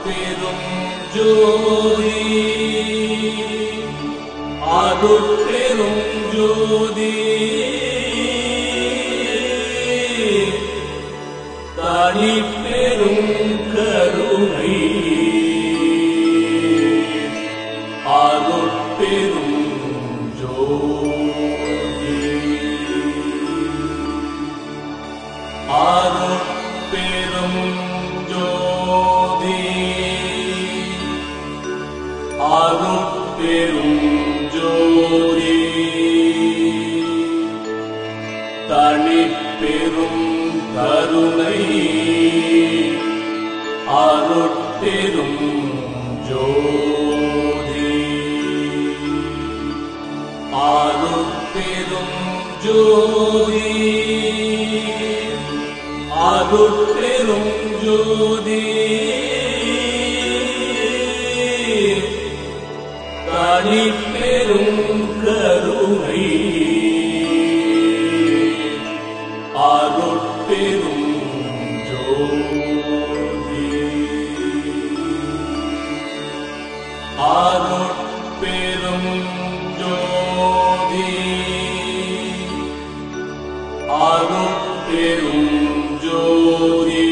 அருட்பெரும் ஜோதி அருட்பெரும் ஜோதி தனிப்பெரும் கருணை அருட்பெரும் ஜோதி அருட்பெரும் ஜோதி அருட்பெரும் ஜோதி தனிப்பெரும் கருணை அருட்பெரும் ஜோதி அருட்பெரும் ஜோதி அருட்பெரும் ஜோதி தனிப்பெரும் கருணை அருட்பெரும் ஜோதி அருட்பெரும் ஜோதி அருட்பெரும் ஜோதி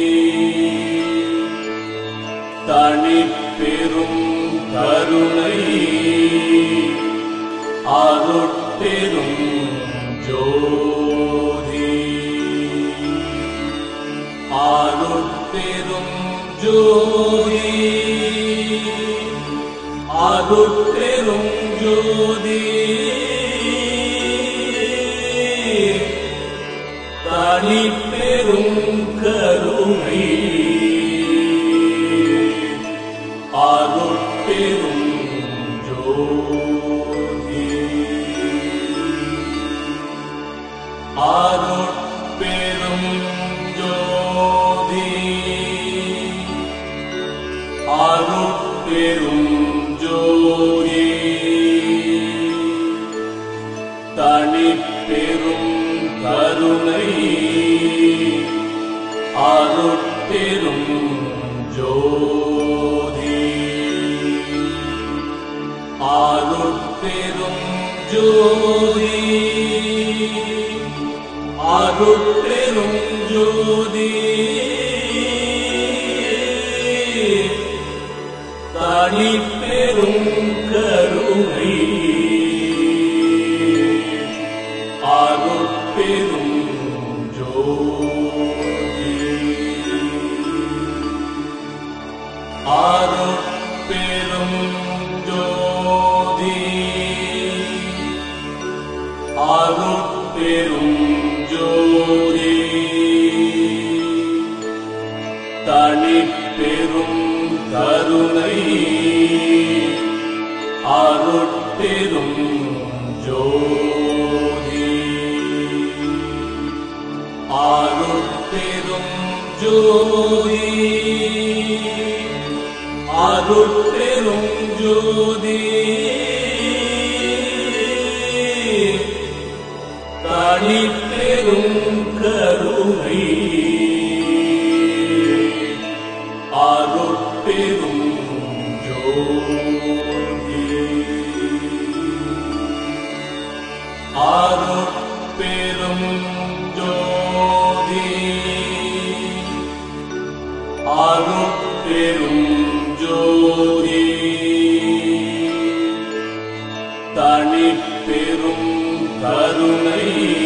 தனிப்பெரும் கருணை அருட்பெரும் ஜோதி அருட்பெரும் ஜோதி அருட்பெரும் ஜோதி தனிப்பெரும் கருணை அருட்பெரும் ஜோதி அருட்பெரும் ஜோதி அருட்பெரும் ஜோதி தனிப்பெரும் கருணை அருட்பெரும் ஜோதி அருட்பெரும் ஜோதி அருட்பெரும் ஜோதி தனிப்பெரும் கருணை அருட்பெரும் ஜோதி அருட்பெரும் ஜோதி அருட்பெரும் ஜோதி தனிப்பெரும் கருணை அருட்பெரும் ஜோதி அருட்பெரும் ஜோதி அருட்பெரும் ஜோதி தனிப்பெரும் கருணை அருட்பெரும் ஜோதி அருட்பெரும் ஜோதி அருட்பெரும் ஜோதி தனிப்பெரும் கருணை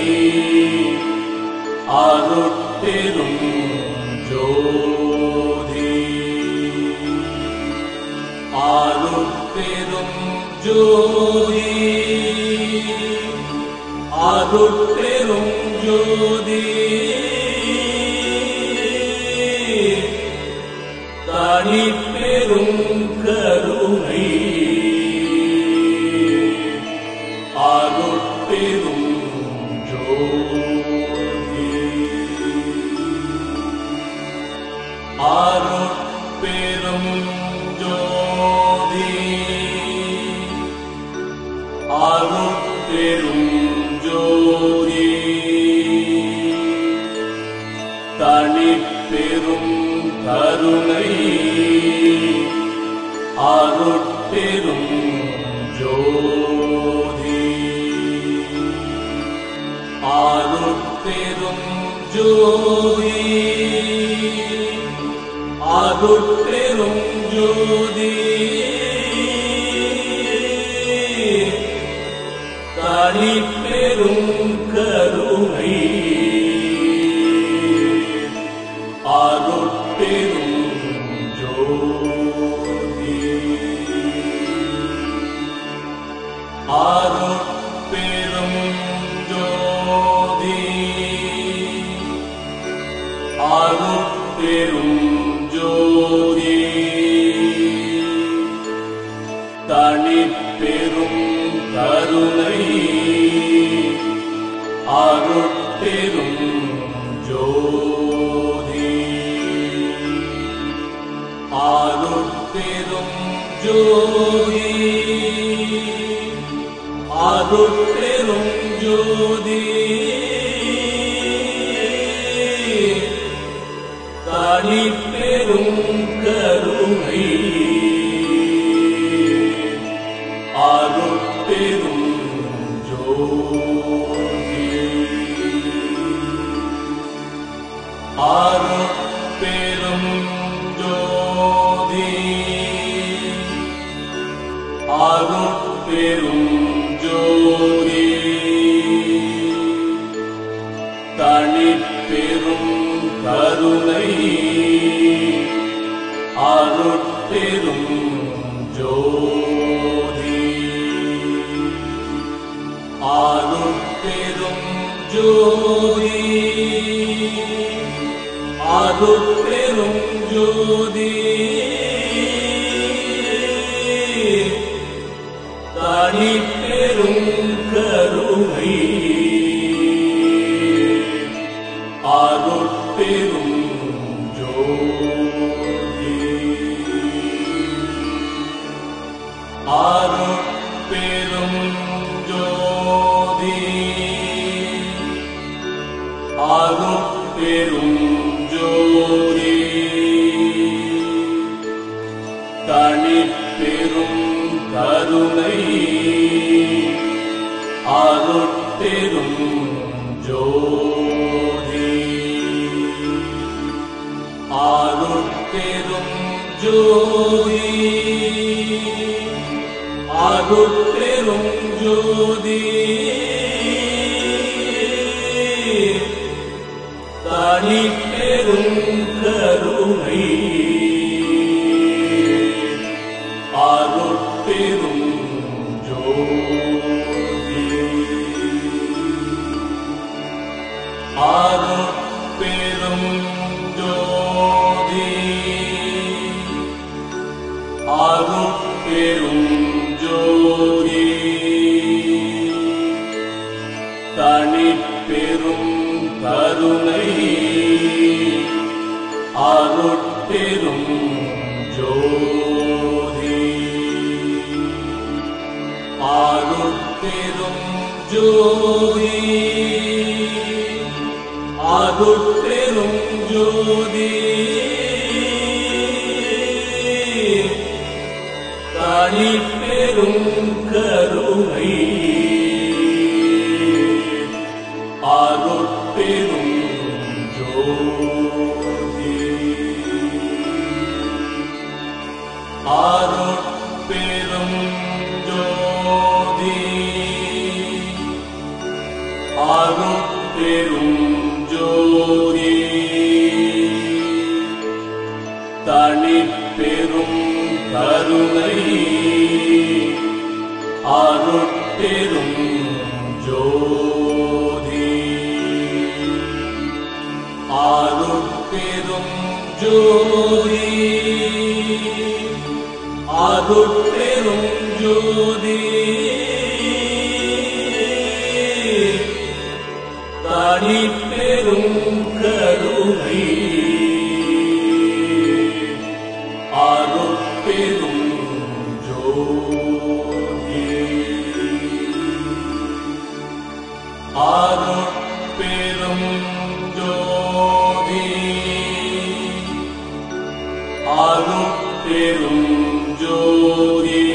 அருட்பெரும் ஜோதி அருட்பெரும் ஜோதி அருட்பெரும் ஜோதி தனிப்பெரும் கருணை அருட்பெரும் ஜோதி அருட்பெரும் ஜோதி அருட்பெரும் ஜோதி தனிப்பெரும் கருணை அருட்பெரும் ஜோதி தனிப்பெரும் கருணை அருட்பெரும் ஜோதி அருட்பெரும் ஜோதி அருட்பெரும் ஜோதி தனிப்பெரும் கருணை அருட்பெரும் ஜோதி அருட்பெரும் ஜோதி அருட்பெரும் ஜோதி தனிப்பெரும் கருணை அருட்பெரும் ஜோதி அருட்பெரும் ஜோதி அருட்பெரும் ஜோதி தனிப்பெரும் கருணை அருட்பெரும் ஜோதி அருட்பெரும் ஜோதி அருட்பெரும் ஜோதி தனிப்பெரும் கருணை அருட்பெரும் ஜோதி அருட்பெரும் ஜோதி அருட்பெரும் ஜோதி தனிப்பெரும் கருணை அருட்பெரும் ஜோதி அருட்பெரும் ஜோதி அருட்பெரும் ஜோதி தனிப்பெரும் கருணை அருட்பெரும் ஜோதி அருட்பெரும் ஜோதி அருட்பெரும் ஜோதி தனிப்பெரும் கருணை அருட்பெரும் ஜோதி அருட்பெரும் ஜோதி அருட்பெரும் ஜோதி தனிப்பெரும் கருணை அருட்பெரும் ஜோதி அருட்பெரும் ஜோதி அருட்பெரும் ஜோதி தனிப்பெரும் கருணை அருட்பெரும் ஜோதி அருட்பெரும் ஜோதி அருட்பெரும் ஜோதி தனிப்பெரும் கருணை அருட்பெரும் ஜோதி அருட்பெரும் ஜோதி அருட்பெரும் ஜோதி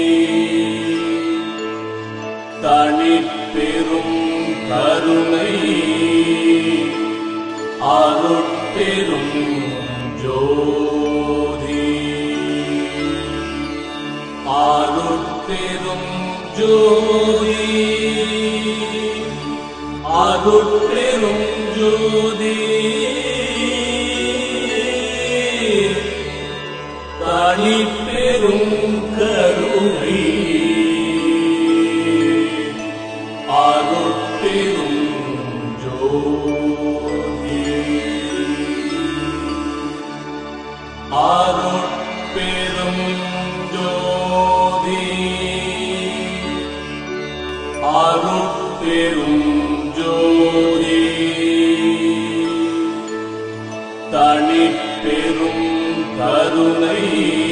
தனிப்பெரும் கருணை அருட்பெரும் ஜோதி ஜோதி அருட்பெரும் ஜோதி தனிப்பெரும் கருணை அருட்பெரும் ஜோதி அருட்பெரும் ஜோதி அருட்பெரும் ஜோதி தனிப்பெரும் கருணை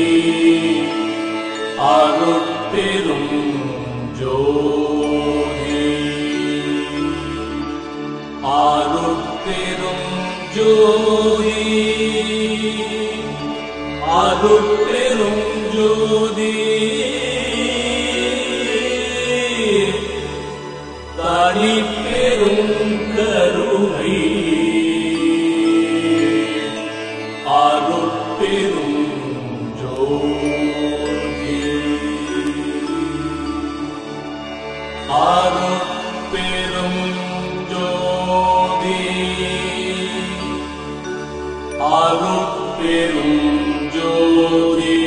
அருட்பெரும் ஜோதி அருட்பெரும் ஜோதி அருட்பெரும் ஜோதி தனிப்பெரும் கருணை அருட்பெரும் ஜோதி அருட்பெரும் ஜோதி அருட்பெரும் ஜோதி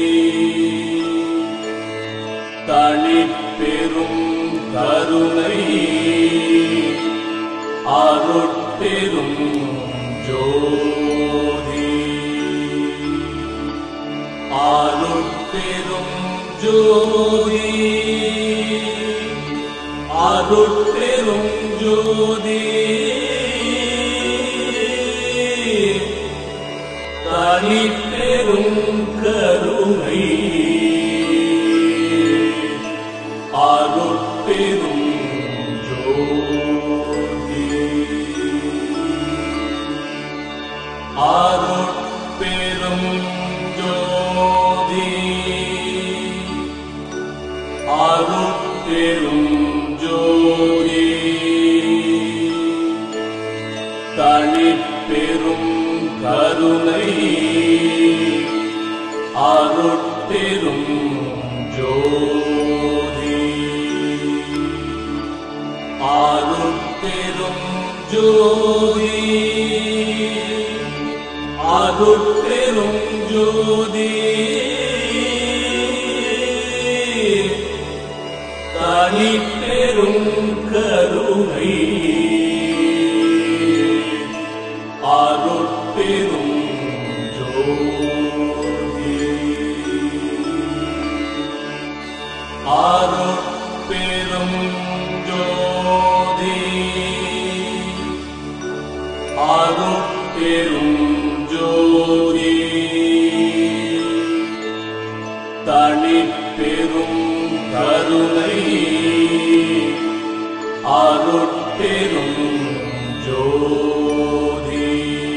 தனிப்பெரும் கருணை அருட்பெரும் ஜோதி அருட்பெரும் ஜோதி அருட்பெரும் ஜோதி தனிப்பெரும் கருணை அருட்பெரும் ஜோதி அருட்பெரும் ஜோதி அருட்பெரும் ஜோதி தனிப்பெரும் கருணை அருட்பெரும் ஜோதி அருட்பெரும் ஜோதி அருட்பெரும் ஜோதி தனிப்பெரும் கருணை அருட்பெரும் ஜோதி அருட்பெரும் ஜோதி அருட்பெரும் ஜோதி தனிப்பெரும் கருணை அருட்பெரும் ஜோதி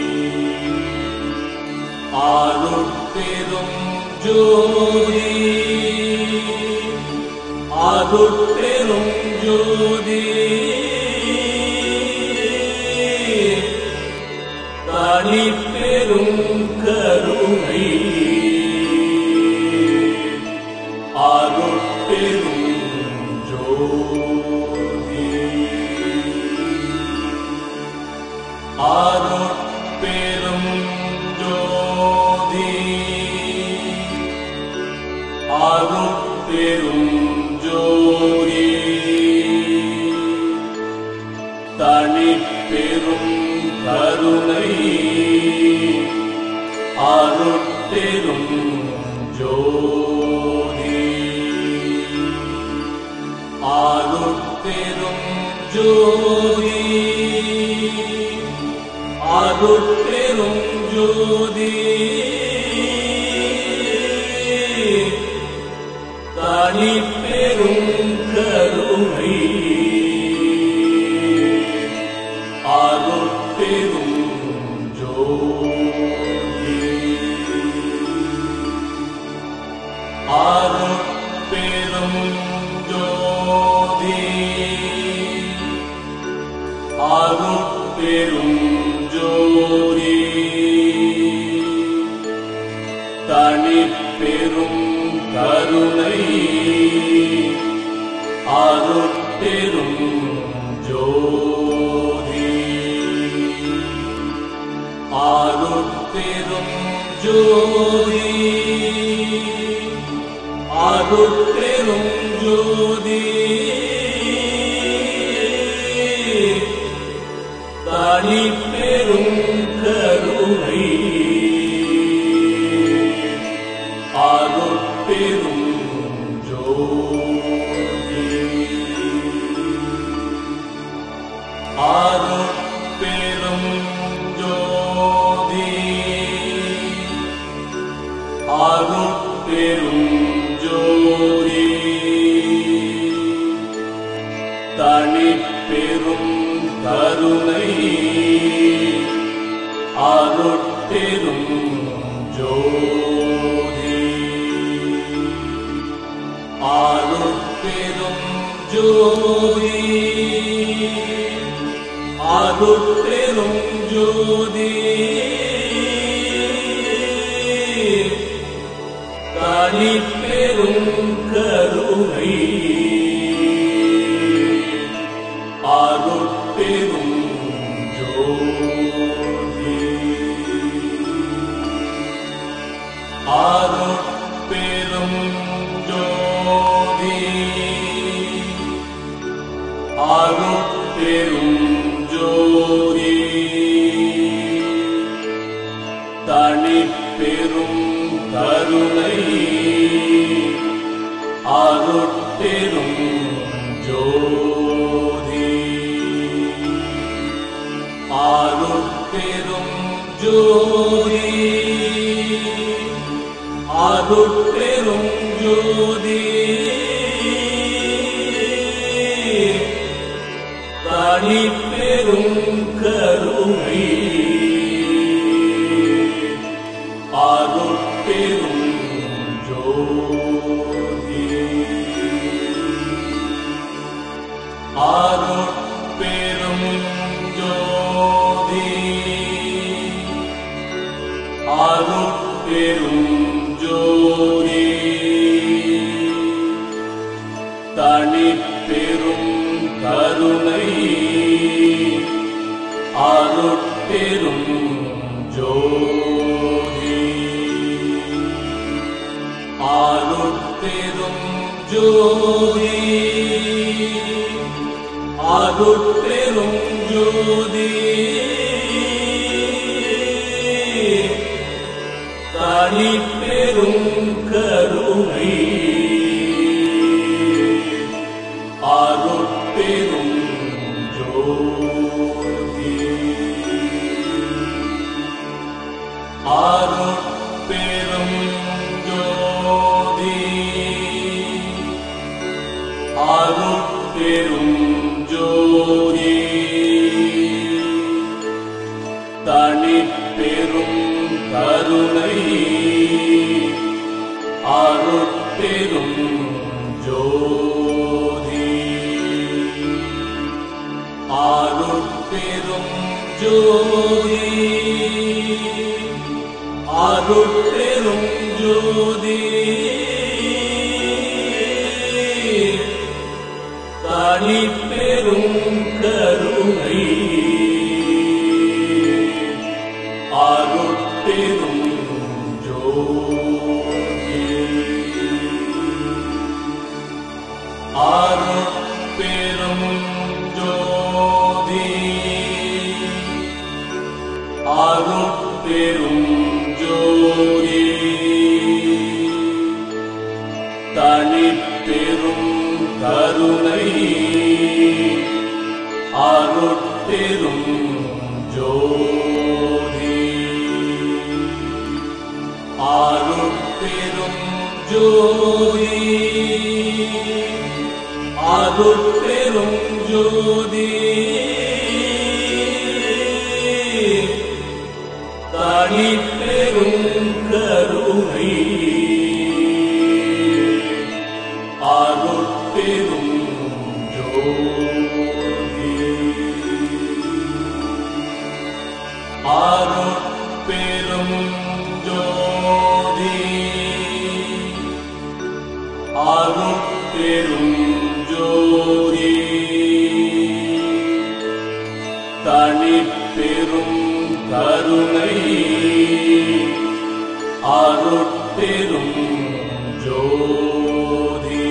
அருட்பெரும் ஜோதி அருட்பெரும் ஜோதி தனிப்பெரும் கருணை அருட்பெரும் ஜோதி அருட்பெரும் ஜோதி அருட்பெரும் ஜோதி தனிப்பெரும் கருணை அருட்பெரும் ஜோதி அருட்பெரும் ஜோதி அருட்பெரும் ஜோதி தனிப்பெரும் கருணை அருட்பெரும் ஜோதி அருட்பெரும் ஜோதி அருட்பெரும் ஜோதி தனிப்பெரும் கருணை அருட்பெரும் ஜோதி அருட்பெரும் ஜோதி அருட்பெரும் ஜோதி தனிப்பெரும் கருணை அருட்பெரும் ஜோதி அருட்பெரும் ஜோதி அருட்பெரும் ஜோதி தனிப்பெரும் கருணை அருட்பெரும் ஜோதி அருட்பெரும் ஜோதி அருட்பெரும் ஜோதி தனிப்பெரும் கருணை அருட்பெரும் ஜோதி அருட்பெரும் ஜோதி அருட்பெரும் ஜோதி தனிப்பெரும் கருணை அருட்பெரும் ஜோதி அருட்பெரும் ஜோதி அருட்பெரும் ஜோதி தனிப்பெரும் கருணை அருட்பெரும் ஜோதி அருட்பெரும் ஜோதி அருட்பெரும் ஜோதி தனிப்பெரும் கருணை அருட்பெரும் ஜோதி அருட்பெரும் ஜோதி அருட்பெரும் ஜோதி தனிப்பெரும் கருணை அருட்பெரும் ஜோதி அருட்பெரும் ஜோதி அருட்பெரும் ஜோதி தனிப்பெரும் கருணை அருட்பெரும் ஜோதி அருட்பெரும் ஜோதி அருட்பெரும் ஜோதி தனிப்பெரும் கருணை அருட்பெரும் ஜோதி அருட்பெரும் ஜோதி அருட்பெரும் ஜோதி தனிப்பெரும் கருணை அருட்பெரும் ஜோதி அருட்பெரும் ஜோதி அருட்பெரும் ஜோதி தனிப்பெரும் கருணை அருட்பெரும் ஜோதி அருட்பெரும் ஜோதி அருட்பெரும் ஜோதி கருணை அருட்பெரும் ஜோதி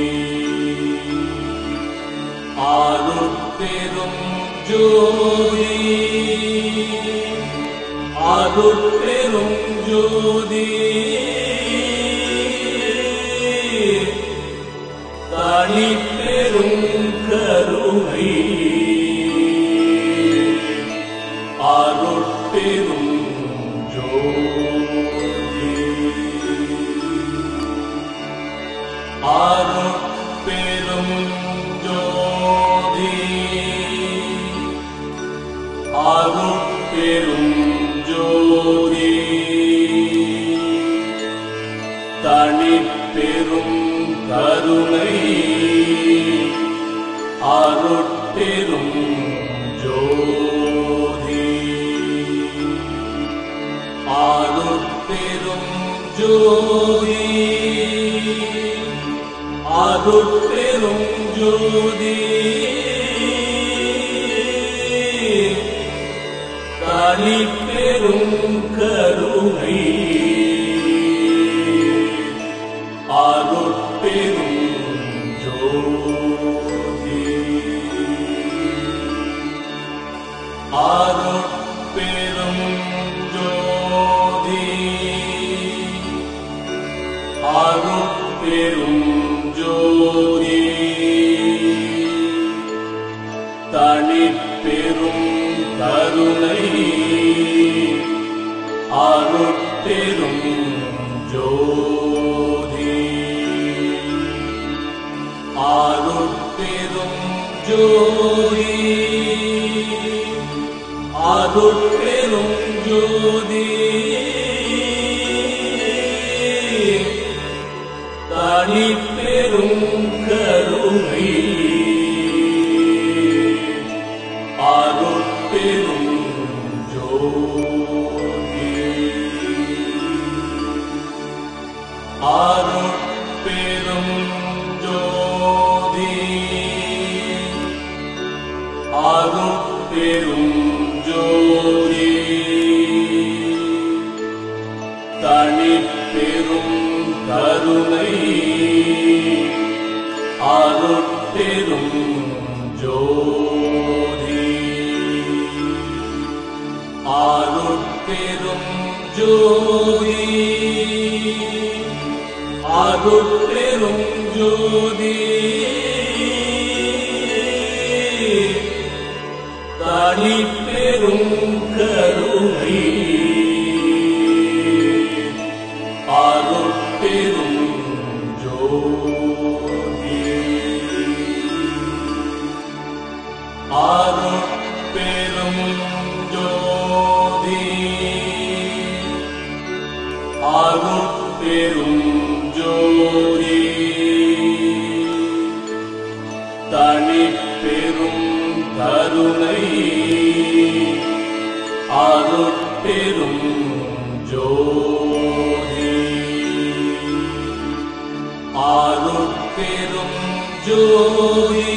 அருட்பெரும் ஜோதி அருட்பெரும் ஜோதி தனிப்பெரும் கருணை அருட்பெரும் ஜோதி அருட்பெரும் ஜோதி அருட்பெரும் ஜோதி தனிப்பெரும் கருணை அருட்பெரும் ஜோதி அருட்பெரும் ஜோதி அருட்பெரும் ஜோதி தனிப்பெரும் கருணை அருட்பெரும் ஜோதி அருட்பெரும் ஜோதி அருட்பெரும் ஜோதி தனிப்பெரும் கருணை அருட்பெரும் ஜோதி அருட்பெரும் ஜோதி அருட்பெரும் ஜோதி தனிப்பெரும் கருணை அருட்பெரும் ஜோதி அருட்பெரும் ஜோதி அருட்பெரும் ஜோதி தனிப்பெரும் கருணை அருட்பெரும் ஜோதி அருட்பெரும் ஜோதி அருட்பெரும் ஜோதி தனிப்பெரும் கருணை அருட்பெரும் ஜோதி அருட்பெரும் ஜோதி அருட்பெரும் ஜோதி தனிப்பெரும் கருணை அருட்பெரும் ஜோதி அருட்பெரும் ஜோதி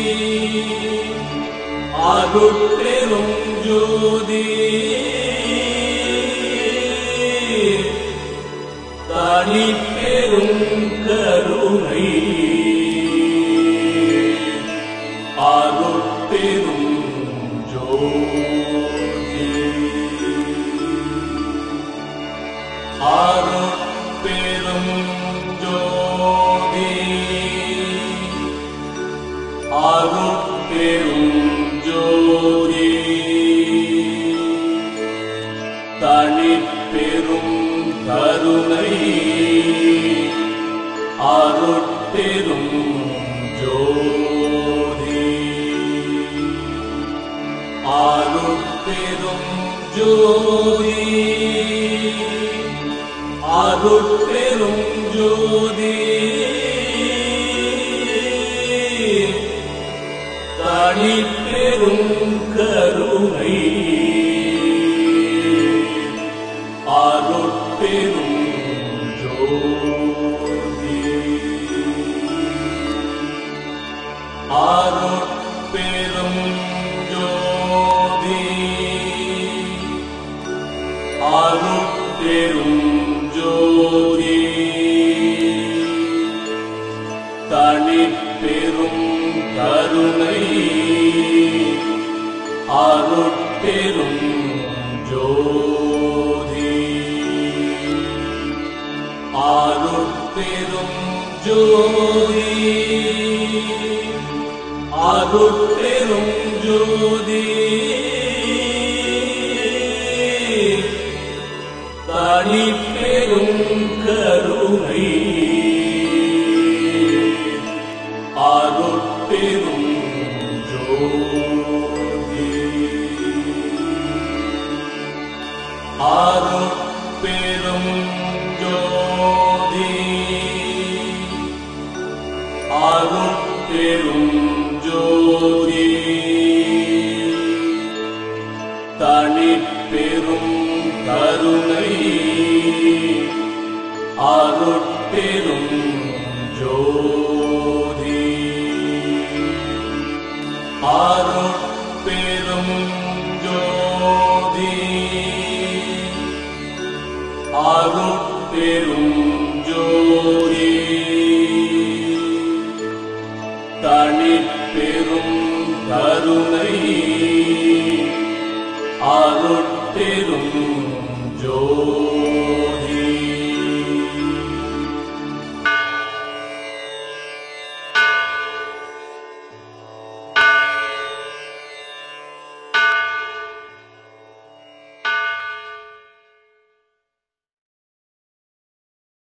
அருட்பெரும் ஜோதி தனிப்பெரும் கருணை அருட்பெரும் ஜோதி அருட்பெரும் ஜோதி அருட்பெரும் ஜோதி தனிப்பெரும் கருணை அருட்பெரும் ஜோதி அருட்பெரும் ஜோதி அருட்பெரும் ஜோதி தனிப்பெரும் கருணை அருட்பெரும் ஜோதி அருட்பெரும் ஜோதி தனிப்பெரும் கருணை அருட்பெரும் ஜோதி அருட்பெரும் ஜோதி அருட்பெரும் ஜோதி தனிப்பெரும் கருணை அருட்பெரும் ஜோதி அருட்பெரும் ஜோதி அருட்பெரும் ஜோதி தனிப்பெரும் கருணை அருட்பெரும் ஜோதி அருட்பெரும் ஜோதி அருட்பெரும் ஜோதி தனிப்பெரும் கருணை அருட்